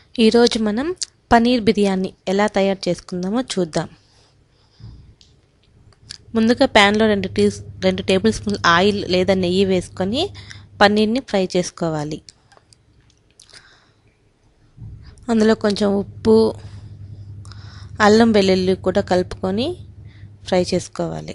ఈరోజు మనం పనీర్ బిర్యానీ ఎలా తయారు చేసుకుందామో చూద్దాం ముందుగా ప్యాన్లో రెండు టీ రెండు టేబుల్ స్పూన్ ఆయిల్ లేదా నెయ్యి వేసుకొని పన్నీర్ని ఫ్రై చేసుకోవాలి అందులో కొంచెం ఉప్పు అల్లం వెల్లుల్లి కూడా కలుపుకొని ఫ్రై చేసుకోవాలి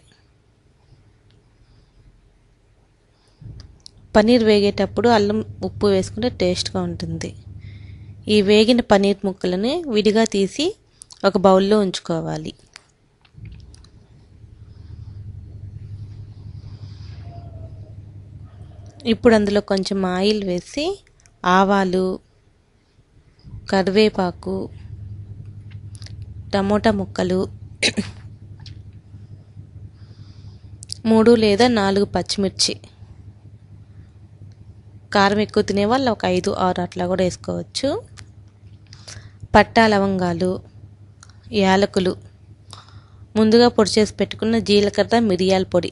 పన్నీర్ వేగేటప్పుడు అల్లం ఉప్పు వేసుకుంటే టేస్ట్గా ఉంటుంది ఈ వేగిన పన్నీర్ ముక్కలని విడిగా తీసి ఒక బౌల్లో ఉంచుకోవాలి ఇప్పుడు అందులో కొంచెం ఆయిల్ వేసి ఆవాలు కరివేపాకు టమోటా ముక్కలు మూడు లేదా నాలుగు పచ్చిమిర్చి కారం ఎక్కువ తినే వాళ్ళు ఒక ఐదు ఆరు అట్లా కూడా వేసుకోవచ్చు పట్టా లవంగాలు యాలకులు ముందుగా పొడి చేసి పెట్టుకున్న జీలకర్ర మిరియాల పొడి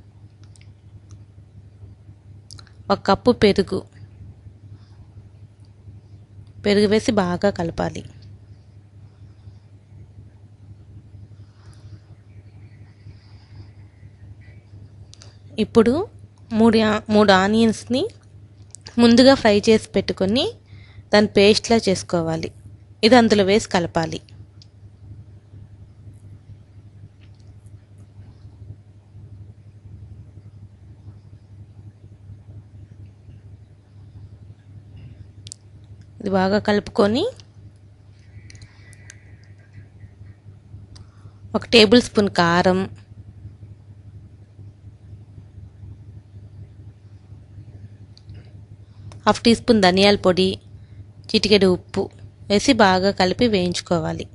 ఒక కప్పు పెరుగు పెరుగు వేసి బాగా కలపాలి ఇప్పుడు మూడు మూడు ఆనియన్స్ని ముందుగా ఫ్రై చేసి పెట్టుకొని దాన్ని పేస్ట్లా చేసుకోవాలి ఇది అందులో వేసి కలపాలి ఇది బాగా కలుపుకొని ఒక టేబుల్ స్పూన్ కారం హాఫ్ టీ స్పూన్ ధనియాల పొడి చిటికెడు ఉప్పు వేసి బాగా కలిపి వేయించుకోవాలి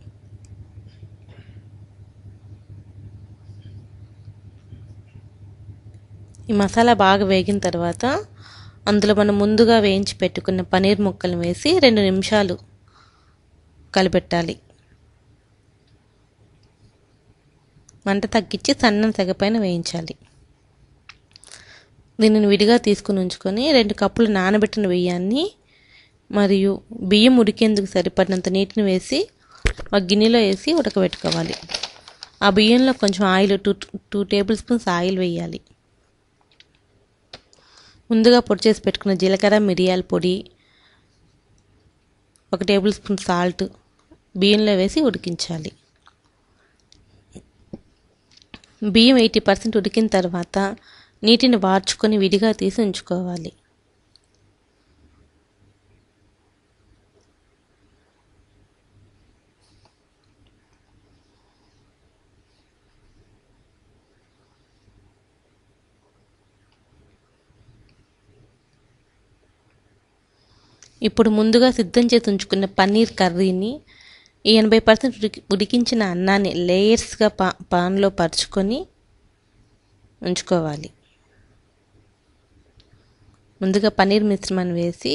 ఈ మసాలా బాగా వేగిన తర్వాత అందులో మనం ముందుగా వేయించి పెట్టుకున్న పనీర్ ముక్కలు వేసి రెండు నిమిషాలు కలిపెట్టాలి మంట తగ్గించి సన్నం తెగపైన వేయించాలి దీనిని విడిగా తీసుకుని ఉంచుకొని రెండు కప్పులు నానబెట్టిన బియ్యాన్ని మరియు బియ్యం ఉడికేందుకు సరిపడినంత నీటిని వేసి ఒక గిన్నెలో వేసి ఉడకబెట్టుకోవాలి ఆ బియ్యంలో కొంచెం oil two two tablespoons oil వేయాలి ముందుగా పొడి చేసి పెట్టుకున్న జీలకర్ర మిరియాల పొడి ఒక టేబుల్ స్పూన్ సాల్ట్ బియ్యంలో వేసి ఉడికించాలి బియ్యం ఎయిటీ పర్సెంట్ ఉడికిన తర్వాత నీటిని వార్చుకొని విడిగా తీసి ఉంచుకోవాలి ఇప్పుడు ముందుగా సిద్ధం చేసి ఉంచుకున్న పన్నీర్ కర్రీని ఈ ఎనభై పర్సెంట్ ఉడికి ఉడికించిన అన్నాన్ని లేయర్స్గా పా పాన్లో పరుచుకొని ఉంచుకోవాలి ముందుగా పన్నీర్ మిశ్రమాన్ని వేసి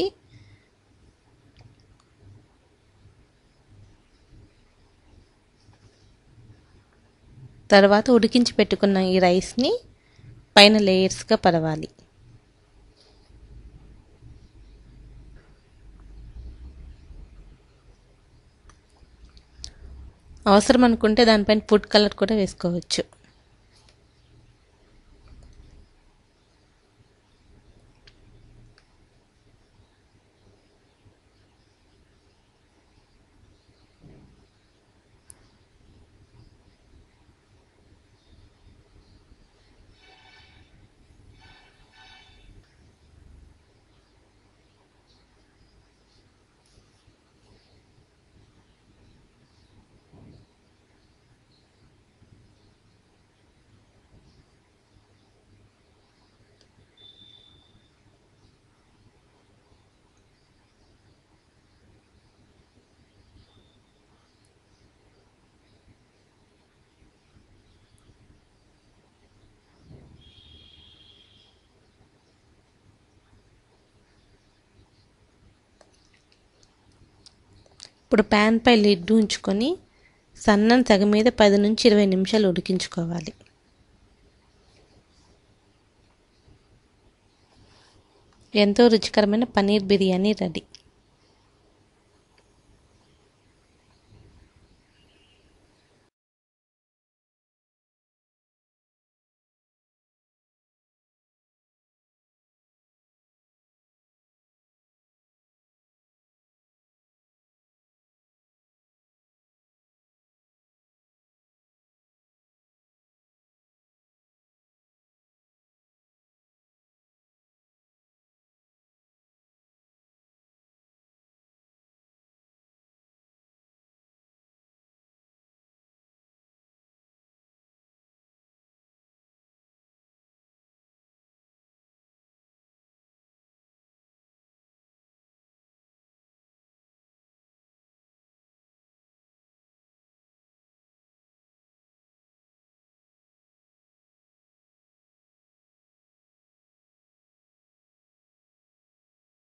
తర్వాత ఉడికించి పెట్టుకున్న ఈ రైస్ని పైన లేయర్స్గా పరవాలి అవసరం అనుకుంటే దానిపైన ఫుడ్ కలర్ కూడా వేసుకోవచ్చు ఇప్పుడు ప్యాన్ పై లిడ్ ఉంచుకొని సన్నని తెగ మీద పది నుంచి ఇరవై నిమిషాలు ఉడికించుకోవాలి ఎంతో రుచికరమైన పన్నీర్ బిర్యానీ రెడీ